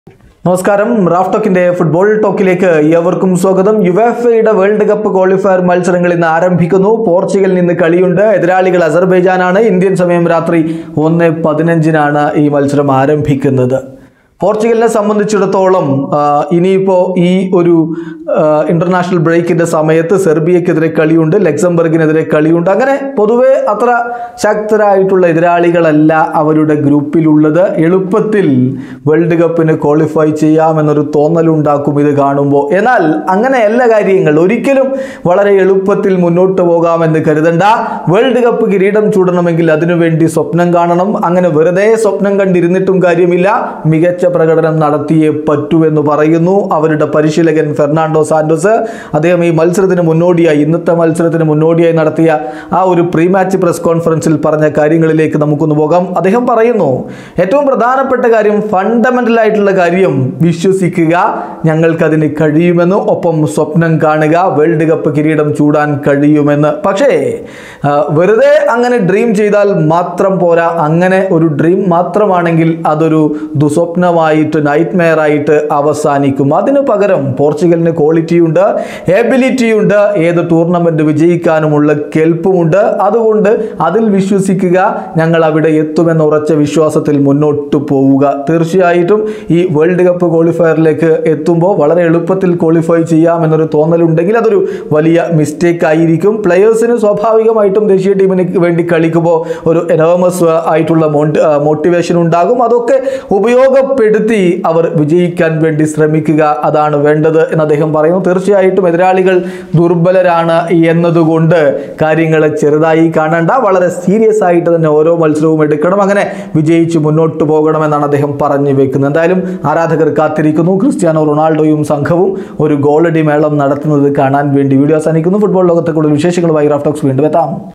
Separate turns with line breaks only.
നമസ്കാരം Raf ടോക്കിന്റെ football ടോക്കിലേക്ക് ഏവർക്കും സ്വാഗതം യുവേഫയുടെ വേൾഡ് കപ്പ് ക്വാളിഫയർ മത്സരങ്ങൾ ഇന്ന് ആരംഭിക്കുന്നു പോർച്ചുഗലിൽ ഇന്ന് കളിയുണ്ട് എതിരാളികൾ അസർബൈജാനാണ് ഇന്ത്യൻ സമയം രാത്രി ഒന്ന് പതിനഞ്ചിനാണ് ഈ മത്സരം ആരംഭിക്കുന്നത് പോർച്ചുഗലിനെ സംബന്ധിച്ചിടത്തോളം ആ, ഇനിയിപ്പോ ഈ ഒരു ഇന്റർനാഷണൽ ബ്രേക്കിന്റെ സമയത്ത് സെർബിയക്കെതിരെ കളിയുണ്ട് ലക്സംബർഗിനെതിരെ കളിയുണ്ട് അങ്ങനെ പൊതുവെ അത്ര ശക്തരായിട്ടുള്ള എതിരാളികളല്ല അവരുടെ ഗ്രൂപ്പിലുള്ളത് എളുപ്പത്തിൽ വേൾഡ് കപ്പിന് ക്വാളിഫൈ ചെയ്യാമെന്നൊരു തോന്നലുണ്ടാക്കും ഇത് കാണുമ്പോൾ എന്നാൽ അങ്ങനെയല്ല കാര്യങ്ങൾ ഒരിക്കലും വളരെ എളുപ്പത്തിൽ മുന്നോട്ട് പോകാമെന്ന് കരുതണ്ട വേൾഡ് കപ്പ് കിരീടം ചൂടണമെങ്കിൽ അതിനുവേണ്ടി സ്വപ്നം കാണണം അങ്ങനെ വെറുതെ സ്വപ്നം കണ്ടിരുന്നിട്ടും കാര്യമില്ല മികച്ച പ്രകടനം നടത്തിയേ പറ്റൂ എന്ന് പറയുന്നു അവരുടെ പരിശീലകൻ ഫെർണാണ്ടോ സാന്റോസ് അദ്ദേഹം ഈ മത്സരത്തിന് മുന്നോടിയായി ഇന്നത്തെ മത്സരത്തിന് മുന്നോടിയായി നടത്തിയ ആ ഒരു പ്രീ മാച്ച് പ്രസ് കോൺഫറൻസിൽ പറഞ്ഞ കാര്യങ്ങളിലേക്ക് നമുക്കൊന്ന് പോകാം അദ്ദേഹം പറയുന്നു ഏറ്റവും പ്രധാനപ്പെട്ട കാര്യം ഫണ്ടമെന്റൽ ആയിട്ടുള്ള കാര്യം വിശ്വസിക്കുക ഞങ്ങൾക്കതിന് കഴിയുമെന്ന് ഒപ്പം സ്വപ്നം കാണുക വേൾഡ് കപ്പ് കിരീടം ചൂടാൻ കഴിയുമെന്ന് പക്ഷേ ആ, വെറുതെ അങ്ങനെ ഡ്രീം ചെയ്താൽ മാത്രം പോരാ അങ്ങനെ ഒരു ഡ്രീം മാത്രമാണെങ്കിൽ അതൊരു ദുസ്വപ്നമായിട്ട് നൈറ്റ് മെയർ ആയിട്ട് അവസാനിക്കും അതിനു പകരം പോർച്ചുഗലിന് ക്വാളിറ്റി ഉണ്ട് എബിലിറ്റി ഉണ്ട് ഏത് ടൂർണമെന്റ് വിജയിക്കാനുമുള്ള കെൽപ്പുമുണ്ട് അതുകൊണ്ട് അതിൽ വിശ്വസിക്കുക ഞങ്ങൾ അവിടെ എത്തുമെന്ന ഉറച്ച വിശ്വാസത്തിൽ മുന്നോട്ട് പോവുക തീർച്ചയായിട്ടും ഈ വേൾഡ് കപ്പ് ക്വാളിഫയറിലേക്ക് എത്തുമ്പോൾ വളരെ എളുപ്പത്തിൽ ക്വാളിഫൈ ചെയ്യാമെന്നൊരു തോന്നലുണ്ടെങ്കിൽ അതൊരു വലിയ മിസ്റ്റേക്ക് ആയിരിക്കും പ്ലെയേഴ്സിന് സ്വാഭാവികമായിട്ടും ദേശീയ ടീമിന് വേണ്ടി കളിക്കുമ്പോൾ ഒരു എനോമസ് ആയിട്ടുള്ള മോട്ടിവേഷൻ ഉണ്ടാകും അതൊക്കെ ഉപയോഗപ്പെടുത്തി അവർ വിജയിക്കാൻ വേണ്ടി ശ്രമിക്കുക അതാണ് വേണ്ടത് എന്ന് അദ്ദേഹം പറയുന്നു തീർച്ചയായിട്ടും എതിരാളികൾ ദുർബലരാണ് എന്നതുകൊണ്ട് കാര്യങ്ങളെ ചെറുതായി കാണേണ്ട വളരെ സീരിയസ് ആയിട്ട് തന്നെ ഓരോ മത്സരവും എടുക്കണം അങ്ങനെ വിജയിച്ച് മുന്നോട്ട് പോകണമെന്നാണ് അദ്ദേഹം പറഞ്ഞു വെക്കുന്നത് എന്തായാലും ആരാധകർ കാത്തിരിക്കുന്നു ക്രിസ്ത്യാനോ റൊണാൾഡോയും സംഘവും ഒരു ഗോളടി മേളം നടത്തുന്നത് കാണാൻ വേണ്ടി വീഡിയോ അവസാനിക്കുന്നു ഫുട്ബോൾ ലോകത്തെ കൂടുതൽ വിശേഷങ്ങളുമായി റാഫ്റ്റോക്സ് വീണ്ടും എത്താം